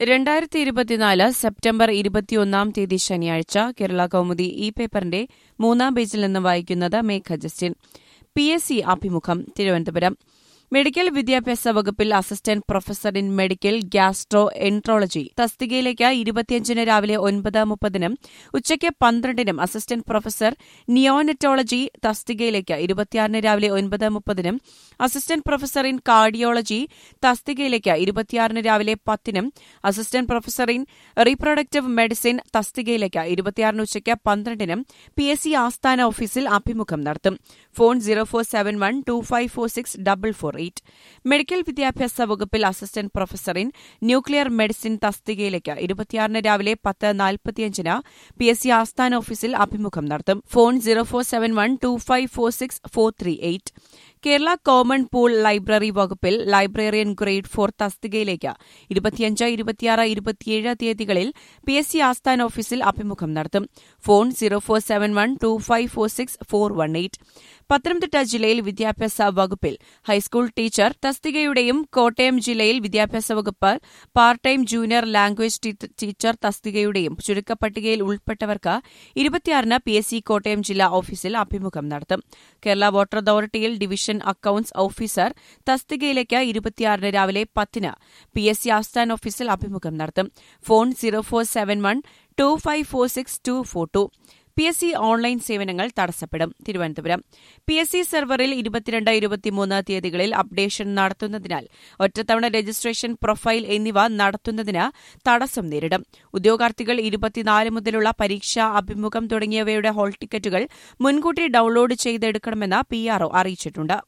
രണ്ടായിരത്തി ഇരുപത്തിനാല് സെപ്റ്റംബർ ഇരുപത്തിയൊന്നാം തീയതി ശനിയാഴ്ച കേരള കൗമുദി ഇ പേപ്പറിന്റെ മൂന്നാം പേജിൽ നിന്ന് വായിക്കുന്നത് Megha Justin P S C അഭിമുഖം തിരുവനന്തപുരം മെഡിക്കൽ വിദ്യാഭ്യാസ വകുപ്പിൽ assistant professor in medical gastroenterology തസ്തികയിലേക്ക് ഇരുപത്തിയഞ്ചിന് രാവിലെ ഒൻപത് മുപ്പതിനും ഉച്ചയ്ക്ക് പന്ത്രണ്ടിനും അസിസ്റ്റന്റ് പ്രൊഫസർ നിയോനറ്റോളജി തസ്തികയിലേക്ക് ഇരുപത്തിയാറിന് രാവിലെ ഒൻപത് മുപ്പതിനും അസിസ്റ്റന്റ് പ്രൊഫസർ ഇൻ കാർഡിയോളജി തസ്തികയിലേക്ക് ഇരുപത്തിയാറിന് രാവിലെ പത്തിനും assistant professor in reproductive medicine തസ്തികയിലേക്ക് ഇരുപത്തിയാറിന് ഉച്ചയ്ക്ക് പന്ത്രണ്ടിനും പി എസ് സി ആസ്ഥാന ഓഫീസിൽ അഭിമുഖം നടത്തും phone zero four seven one two five four six double four eight medical വിദ്യാഭ്യാസ വകുപ്പിൽ assistant professor in nuclear medicine തസ്തികയിലേക്ക് ഇരുപത്തിയാറിന് രാവിലെ പത്ത് നാൽപ്പത്തിയഞ്ചിന് പി എസ് സി ആസ്ഥാന ഓഫീസിൽ അഭിമുഖം നടത്തും phone zero four seven one two five four six four three eight Kerala common pool library വകുപ്പിൽ ലൈബ്രറിയൻ ഗ്രേഡ് ഫോർ തസ്തികയിലേക്ക് ഇരുപത്തിയഞ്ച് ഇരുപത്തിയാറ് ഇരുപത്തിയേഴ് തീയതികളിൽ പി എസ് സി ആസ്ഥാന ഓഫീസിൽ അഭിമുഖം നടത്തും phone zero four seven one two five four six four one eight Pathanamthitta ജില്ലയിൽ വിദ്യാഭ്യാസ വകുപ്പിൽ ഹൈസ്കൂൾ ടീച്ചർ തസ്തികയുടെയും കോട്ടയം ജില്ലയിൽ വിദ്യാഭ്യാസ വകുപ്പ് part time junior language teacher തസ്തികയുടെയും ചുരുക്കപ്പട്ടികയിൽ ഉൾപ്പെട്ടവർക്ക് ഇരുപത്തിയാറിന് പി എസ് സി കോട്ടയം ജില്ലാ ഓഫീസിൽ അഭിമുഖം നടത്തും കേരള വാട്ടർ അതോറിറ്റിയിൽ ഡിവിഷൻ അക്കൌണ്ട്സ് ഓഫീസർ തസ്തികയിലേക്ക് ഇരുപത്തിയാറിന് രാവിലെ പത്തിന് പി എസ് സി ആസ്ഥാന ഓഫീസിൽ അഭിമുഖം നടത്തും phone zero four seven one two five four six two four two P S C online സേവനങ്ങൾ തടസ്സപ്പെടും തിരുവനന്തപുരം പി എസ് സി സെർവറിൽ ഇരുപത്തിരണ്ട് ഇരുപത്തിമൂന്ന് തീയതികളിൽ അപ്ഡേഷൻ നടത്തുന്നതിനാൽ ഒറ്റത്തവണ രജിസ്ട്രേഷൻ പ്രൊഫൈൽ എന്നിവ നടത്തുന്നതിന് തടസ്സം നേരിടും ഉദ്യോഗാർത്ഥികൾ ഇരുപത്തിനാല് മുതലുള്ള പരീക്ഷാ അഭിമുഖം തുടങ്ങിയവയുടെ ഹാൾ ടിക്കറ്റുകൾ മുൻകൂട്ടി ഡൌൺലോഡ് ചെയ്തെടുക്കണമെന്ന് പി അറിയിച്ചിട്ടുണ്ട്